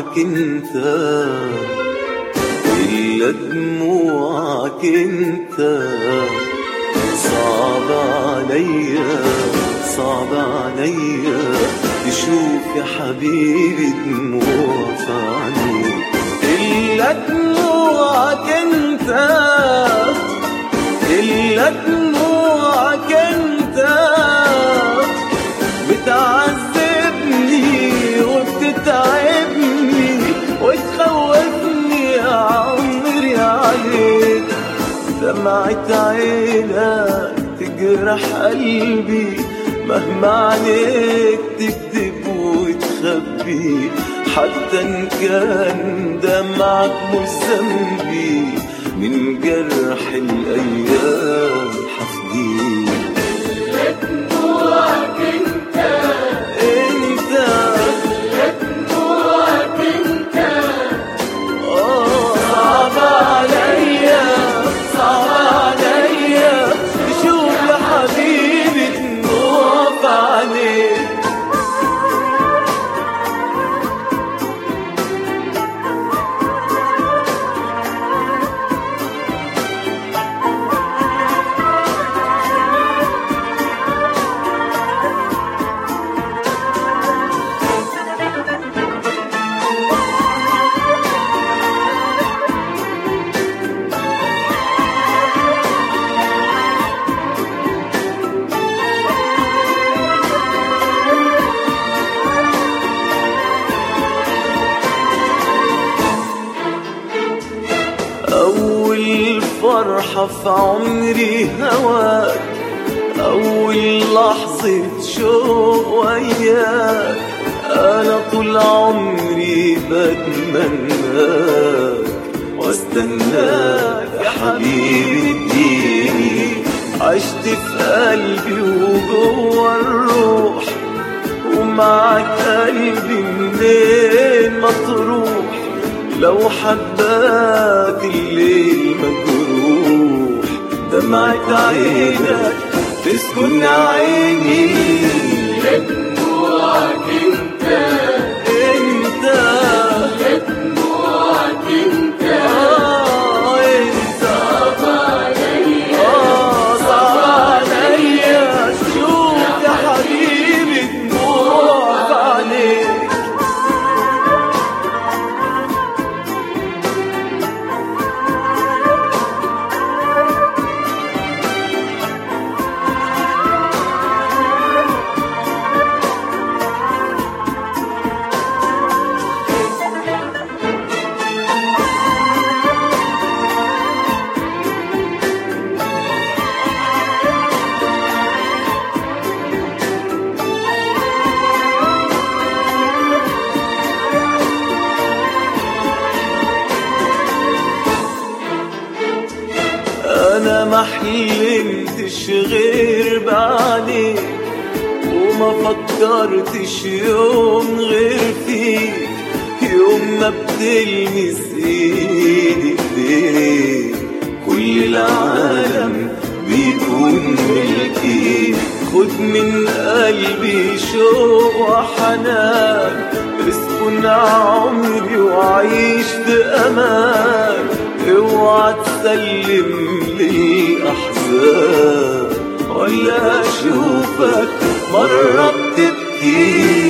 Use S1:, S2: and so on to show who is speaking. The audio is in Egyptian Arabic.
S1: دموعك انت إلا دموعك انت صعب عليا صعب عليا تشوف يا حبيبي دموع في عينيك إلا دموعك انت إلا دموعك انت بتعذبني وبتتعبني وتخوفني يا عمري عليك دمعة عينك تجرح قلبي مهما عليك تكذب وتخبي حتى ان كان دمعك مش ذنبي من جرح الايام حفديك
S2: دموعك انت
S1: انت
S2: دموعك انت
S1: آه، صعب عليا صعب عليا تشوف يا حبيبي دموع في عينيك أول فرحة في عمري هواك أول لحظة شوق وياك أنا طول عمري بتمناك واستناك يا حبيبي اديني عشت في قلبي وجوه الروح ومعك قلبي منين ما تروح لو حباك الليل مجروح دمعة عينك تسكن عيني
S2: دموعك انت
S1: انت
S2: دموعك انت
S1: آه انت
S2: صعب عليا
S1: آه صعب عليا شوف يا حبيبي دموع في عينيك انا ما حلمتش غير بعينيك وما فكرتش يوم غير فيك يوم ما بتلمس ايدي ايديك كل العالم بيكون ملكي خد من قلبي شوق وحنان اسكن عمري وعيش في امان اوعى تسلم للاحزان ولا اشوفك مرة بتبكي